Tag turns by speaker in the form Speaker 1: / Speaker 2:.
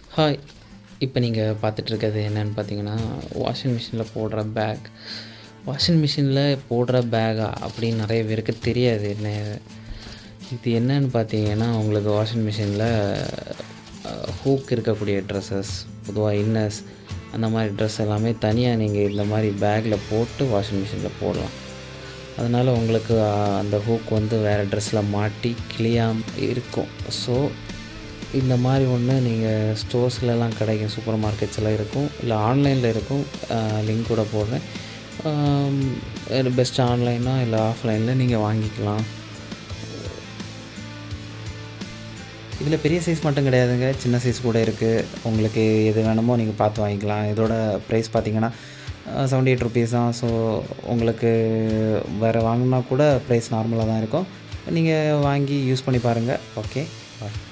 Speaker 1: hi இப்போ நீங்கள் பார்த்துட்ருக்கிறது என்னன்னு பார்த்தீங்கன்னா வாஷிங் மிஷினில் போடுற பேக் வாஷிங் மிஷினில் போடுற பேகா அப்படின்னு நிறைய பேருக்கு தெரியாது என்ன இது என்னன்னு பார்த்தீங்கன்னா உங்களுக்கு வாஷிங் மிஷினில் ஹூக் இருக்கக்கூடிய ட்ரெஸ்ஸஸ் பொதுவாக இன்னர்ஸ் அந்த மாதிரி ட்ரெஸ் எல்லாமே தனியாக நீங்கள் இந்த மாதிரி பேக்கில் போட்டு வாஷிங் மிஷினில் போடலாம் அதனால் உங்களுக்கு அஹ், அந்த ஹூக் வந்து வேறு ட்ரெஸ்ஸில் மாட்டி கிளியாமல் இருக்கும் ஸோ இந்த மாதிரி ஒன்று நீங்கள் ஸ்டோர்ஸ்லலாம் கிடைக்கும் சூப்பர் மார்க்கெட்ஸில் இருக்கும் இல்லை ஆன்லைனில் இருக்கும் லிங்க் கூட போடுறேன் பெஸ்ட் ஆன்லைனா இல்லை ஆஃப்லைனில் நீங்கள் வாங்கிக்கலாம் இதில் பெரிய சைஸ் மட்டும் கிடையாதுங்க சின்ன சைஸ் கூட இருக்குது உங்களுக்கு எது வேணுமோ நீங்கள் பார்த்து வாங்கிக்கலாம் இதோட ப்ரைஸ் பார்த்தீங்கன்னா செவன்டி எயிட் ருபீஸ் தான் ஸோ உங்களுக்கு வேறு வாங்கினா கூட ப்ரைஸ் நார்மலாக தான் இருக்கும் நீங்கள் வாங்கி யூஸ் பண்ணி பாருங்கள் ஓகே பாய்